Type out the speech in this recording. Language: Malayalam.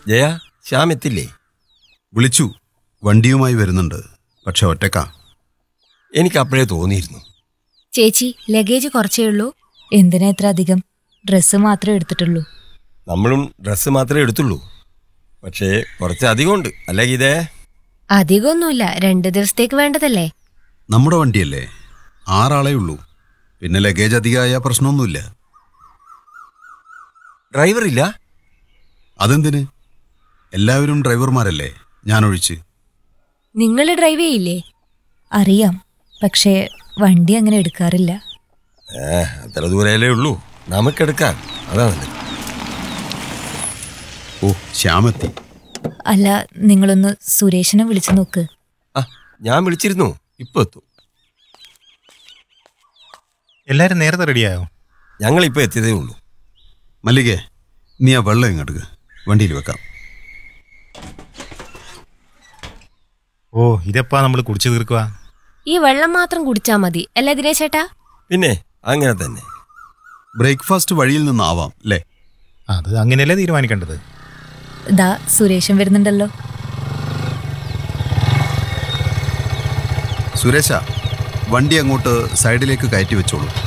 ജയ ശ്യാം എത്തില്ലേ വിളിച്ചു വണ്ടിയുമായി വരുന്നുണ്ട് പക്ഷെ ഒറ്റക്കാ എനിക്ക് അപ്പോഴേ തോന്നിയിരുന്നു ചേച്ചി ലഗേജ് കുറച്ചേ ഉള്ളൂ എന്തിനാ ഇത്ര അധികം ഡ്രസ്സ് മാത്രമേ എടുത്തിട്ടുള്ളൂ നമ്മളും ഡ്രസ്സ് മാത്രമേ എടുത്തുള്ളൂ പക്ഷേ കുറച്ച് അധികമുണ്ട് അല്ലേ ഗീതേ അധികമൊന്നുമില്ല രണ്ട് ദിവസത്തേക്ക് വേണ്ടതല്ലേ നമ്മുടെ വണ്ടിയല്ലേ ആറാളേ ഉള്ളൂ പിന്നെ ലഗേജ് അധികമായ പ്രശ്നമൊന്നുമില്ല ഡ്രൈവർ ഇല്ല അതെന്തിന് എല്ലാവരും ഡ്രൈവർമാരല്ലേ ഞാനൊഴിച്ച് നിങ്ങൾ ഡ്രൈവ് ചെയ്യില്ലേ അറിയാം പക്ഷേ വണ്ടി അങ്ങനെ എടുക്കാറില്ല ഏ അത്ര ദൂരല്ലേ ഉള്ളൂ നമുക്കെടുക്കാം അതാ നല്ലത് ഓ ശ്യാമെത്തി അല്ല നിങ്ങളൊന്ന് സുരേഷിനെ വിളിച്ചു നോക്ക് ആ ഞാൻ വിളിച്ചിരുന്നു ഇപ്പൊ എത്തും എല്ലാരും നേരത്തെ റെഡിയായോ ഞങ്ങളിപ്പോൾ എത്തിയതേ ഉള്ളൂ മല്ലികേ നീ ആ വെള്ളം ഇങ്ങോട്ട് വണ്ടിയിൽ വെക്കാം ഓ ഇതെപ്പാ നമ്മൾ കുടിച്ചു തീർക്കുക ഈ വെള്ളം മാത്രം കുടിച്ചാ മതി അല്ലേ ദിനേശ് ചേട്ടാ പിന്നെ അങ്ങനെ തന്നെ ബ്രേക്ക്ഫാസ്റ്റ് വഴിയിൽ നിന്നാവാം അല്ലേ അത് അങ്ങനെയല്ലേ തീരുമാനിക്കേണ്ടത് ദാ സുരേഷൻ വരുന്നുണ്ടല്ലോ സുരേശ വണ്ടി അങ്ങോട്ട് സൈഡിലേക്ക് കയറ്റി വെച്ചോളൂ